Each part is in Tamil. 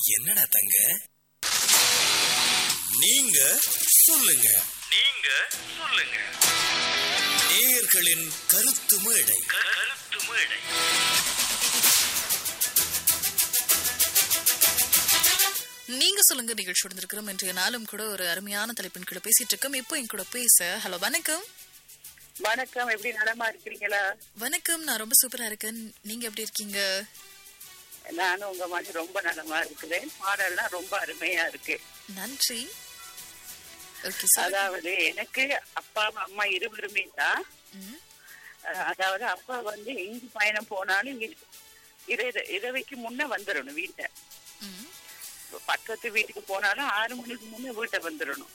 என்னடா தங்க நீங்க சொல்லுங்க நீங்க சொல்லுங்க நேயர்களின் கருத்து மேடை கருத்து மேடை நீங்க சொல்லுங்க நிகழ்ச்சி இருக்கிறோம் இன்றைய நாளும் கூட ஒரு அருமையான தலைப்பின் கூட பேசிட்டு இருக்கோம் இப்போ என் கூட பேச ஹலோ வணக்கம் வணக்கம் எப்படி நலமா இருக்கிறீங்களா வணக்கம் நான் ரொம்ப சூப்பரா இருக்கேன் நீங்க எப்படி இருக்கீங்க நானும் உங்க மாதிரி ரொம்ப நலமா இருக்கிறேன் பாடல்லாம் ரொம்ப அருமையா இருக்கு நன்றி ஓகே அதாவது எனக்கு அப்பா அம்மா இருவருமே தான் அஹ், அதாவது அப்பா வந்து எங்க பயணம் போனாலும் இ- இர- இரவைக்கு முன்ன வந்துடணும் வீட்டை பக்கத்து வீட்டுக்கு போனாலும் ஆறு மணிக்கு முன்ன வீட்டை வந்துடணும்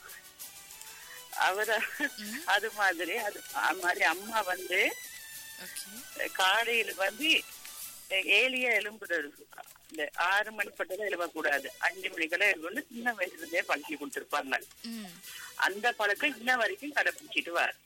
அவர அது மாதிரி அது அது மாதிரி அம்மா வந்து ஓகே காலையில வந்து ஏழியா எலும்புறது இந்த ஆறு மணி பட்டதான் எழுவக்கூடாது அஞ்சு மணிக்கெல்லாம் எழுபுன்னு சின்ன வயசுல இருந்தே பழக்கி கொடுத்துருப்பாங்க ம் அந்த பழக்கம் இன்ன வரைக்கும் கடைபிடிச்சிட்டு வர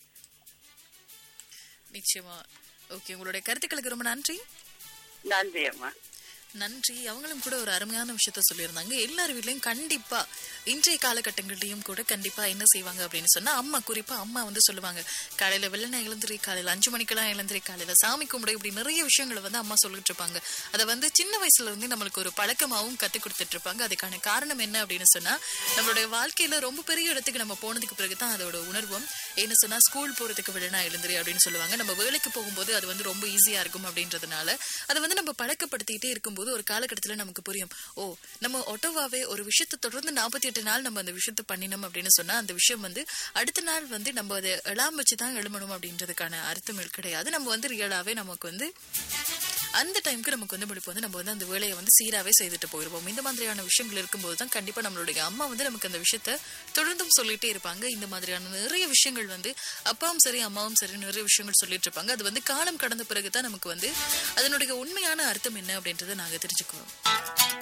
நிச்சயமா ஓகே உங்களுடைய கருத்துக்களுக்கு ரொம்ப நன்றி நன்றி அம்மா நன்றி அவங்களும் கூட ஒரு அருமையான விஷயத்த சொல்லியிருந்தாங்க எல்லார் வீட்லயும் கண்டிப்பா இன்றைய காலகட்டங்கள்லயும் கூட கண்டிப்பா என்ன செய்வாங்க அப்படின்னு சொன்னா அம்மா குறிப்பா அம்மா வந்து சொல்லுவாங்க காலையில வெள்ளனை எழுந்திரி காலையில அஞ்சு மணிக்கெல்லாம் எழுந்திரி காலையில சாமி கும்பிடு இப்படி நிறைய விஷயங்களை வந்து அம்மா சொல்லிட்டு இருப்பாங்க அதை வந்து சின்ன வயசுல இருந்து நம்மளுக்கு ஒரு பழக்கமாவும் கத்து கொடுத்துட்டு இருப்பாங்க அதுக்கான காரணம் என்ன அப்படின்னு சொன்னா நம்மளுடைய வாழ்க்கையில ரொம்ப பெரிய இடத்துக்கு நம்ம போனதுக்கு பிறகுதான் அதோட உணர்வும் என்ன சொன்னா ஸ்கூல் போறதுக்கு வெள்ளனா எழுந்திரி அப்படின்னு சொல்லுவாங்க நம்ம வேலைக்கு போகும்போது அது வந்து ரொம்ப ஈஸியா இருக்கும் அப்படின்றதுனால அதை வந்து நம்ம பழக்கப்படுத்திக்கிட்டே இருக்கும்போது ஒரு காலகட்டத்துல நமக்கு புரியும் ஓ நம்ம ஒட்டோவாவே ஒரு விஷயத்தை தொடர்ந்து நாற்பத்தி எட்டு நாள் நம்ம அந்த விஷயத்தை பண்ணினோம் அப்படின்னு சொன்னா அந்த விஷயம் வந்து அடுத்த நாள் வந்து நம்ம அதை எழாம வச்சுதான் எழுமணும் அப்படின்றதுக்கான அர்த்தம் கிடையாது நம்ம வந்து ரியலாவே நமக்கு வந்து அந்த டைம்க்கு நமக்கு வந்து முடிப்பு வந்து நம்ம வந்து அந்த வேலையை வந்து சீராவே செய்துட்டு போயிருவோம் இந்த மாதிரியான விஷயங்கள் இருக்கும்போது தான் கண்டிப்பா நம்மளுடைய அம்மா வந்து நமக்கு அந்த விஷயத்த தொடர்ந்தும் சொல்லிட்டே இருப்பாங்க இந்த மாதிரியான நிறைய விஷயங்கள் வந்து அப்பாவும் சரி அம்மாவும் சரி நிறைய விஷயங்கள் சொல்லிட்டு இருப்பாங்க அது வந்து காலம் கடந்த பிறகு தான் நமக்கு வந்து அதனுடைய உண்மையான அர்த்தம் என்ன அப்படின்றத நாங்க தெரிஞ்சுக்குவோம்